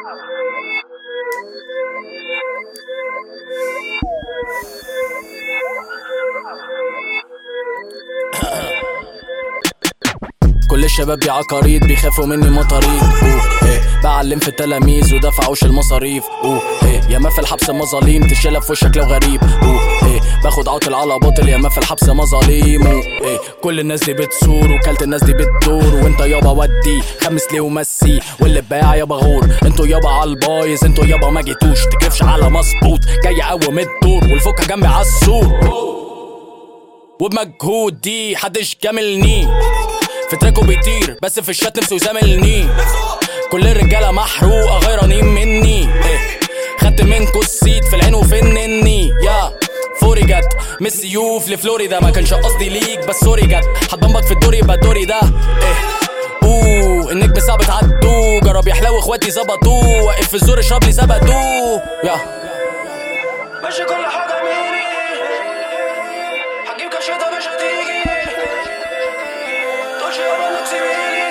كل الشباب دي عقاريد بيخافوا مني مطاريد اوه ايه بعلم في التلاميذ ودفعوش المصاريف اوه ايه ياما في الحبس مظاليم تشيلها في وشك لو غريب اوه ايه باخد عاطل على باطل ياما في الحبس مظاليم اوه ايه كل الناس دي بتسور وكالت الناس دي بتدور وانت يابا ودي خمس ليه ومسي واللي باع يابا غور انتوا يابا على البايظ انتوا يابا ما جيتوش تكرفش على مظبوط جاي اقوم الدور والفكه جنبي على السور وبمجهود دي حدش جاملني في تراكو بيطير بس في الشات نفسه يزاملني كل الرجاله محروقه غيرانين مني إيه. خدت منكو السيت في العين وفنني يا فوري جت من السيوف لفلوريدا ما كانش قصدي ليك بس سوري جت هتبمبك في الدوري يبقى الدوري ده إيه. اوه النجم صعب تعدوه جرب يحلو اخواتي ظبطوه واقف في الزور اشرب لي زبدوه يا ماشي كل حاجة ميري هجيب كشيطة مش هتيجي تقولش يابا انك زميلي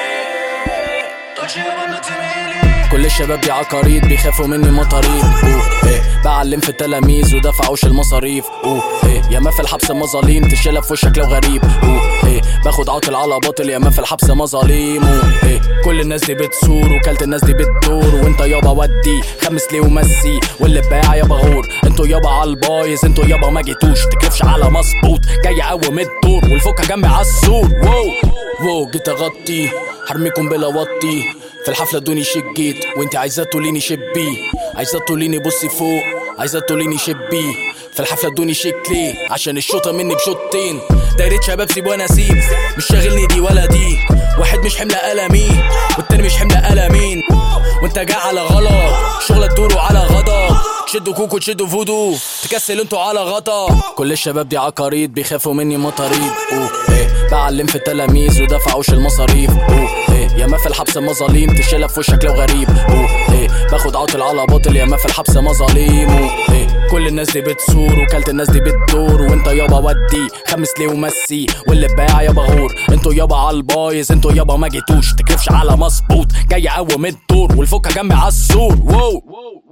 تقولش يابا انك زميلي كل الشباب دي عقاريد بيخافوا مني مطاريد اوه ايه بعلم في التلاميذ ودفعوش المصاريف اوه ايه ياما في الحبس مظاليم تشيلها في وشك لو غريب اوه ايه باخد عاطل على باطل ياما في الحبس مظاليم اوه ايه كل الناس دي بتسور وكالت الناس دي بتدور وانت يابا ودي خمس ليه ومسي واللي باع يابا غور انتوا يابا على البايظ انتوا يابا ما جيتوش تكرفش على مظبوط جاي اقوم الدور والفكه جنبي على السور واو واو جيت اغطي هرميكم بلا وطي في الحفلة ادوني شجيت وانت عايزة تقوليني شبي عايزة تقوليني بصي فوق عايزة تقوليني شبي في الحفلة ادوني شكلي عشان الشوطة مني بشوطين دايرة شباب سيب وانا اسيب مش شاغلني دي ولا دي واحد مش حمل قلمي والتاني مش حمل قلمين وانت جاي على غلط شغلك تدوروا على غضب تشدوا كوكو تشدوا فودو تكسل انتوا على غطا كل الشباب دي عقاريد بيخافوا مني مطاريد اوه ايه بعلم في التلاميذ ودفعوش المصاريف اوه ايه ياما في الحبس مظاليم تشيلها في وشك لو غريب اوه ايه باخد عاطل على باطل ياما في الحبس مظاليم اوه ايه كل الناس دي بتسور وكالت الناس دي بتدور وانت يابا ودي خمس ليه ومسي واللي باع يابا غور انتوا يابا على البايظ انتوا يابا ما جيتوش تكرفش على مظبوط جاي اقوم الدور والفكه جنبي على السور واو